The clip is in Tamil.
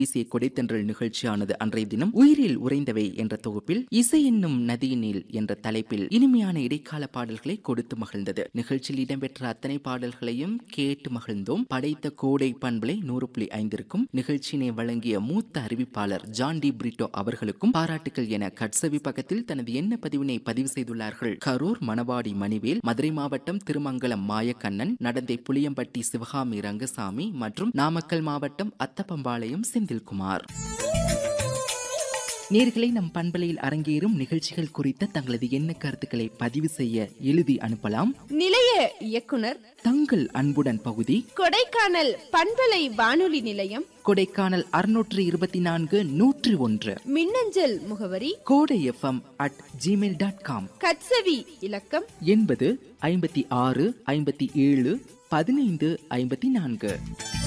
இசை கொடைத்தன்றல் நிகழ்ச்சியானது அன்றைய தினம் உயிரில் உறைந்தவை என்ற தொகுப்பில் இசை என்னும் நதியினில் என்ற தலைப்பில் இனிமையான இடைக்கால பாடல்களை கொடுத்து மகிழ்ந்தது நிகழ்ச்சியில் இடம்பெற்ற அத்தனை பாடல்களையும் கேட்டு மகிழ்ந்தோம் படைத்த கோடை பண்பலை நூறு புள்ளி ஐந்திற்கும் நிகழ்ச்சியினை வழங்கிய மூத்த அறிவிப்பாளர் ஜான் டி பிரிட்டோ அவர்களுக்கும் பாராட்டுகள் என கட்சவி பக்கத்தில் தனது எண்ண பதிவினை பதிவு செய்துள்ளார்கள் கரூர் மணவாடி மணிவேல் மதுரை மாவட்டம் திருமங்கலம் மாயக்கண்ணன் நடந்தை புளியம்பட்டி சிவகாமி ரங்கசாமி மற்றும் நாமக்கல் மாவட்டம் அத்தப்பம்பாளையம் செந்தில்குமார் நேர்களை நம் பண்பலையில் அரங்கேறும் நிகழ்ச்சிகள் குறித்த தங்களது எண்ண கருத்துக்களை பதிவு செய்ய எழுதி அனுப்பலாம் நிலைய இயக்குனர் தங்கள் அன்புடன் பகுதி கொடைக்கானல் பண்பலை வானொலி நிலையம் கொடைக்கானல் அறுநூற்று இருபத்தி நான்கு நூற்றி ஒன்று மின்னஞ்சல் முகவரி Kodai FM at Gmail dot com கட்சவி இலக்கம் எண்பது ஐம்பத்தி ஆறு ஐம்பத்தி ஏழு பதினைந்து ஐம்பத்தி நான்கு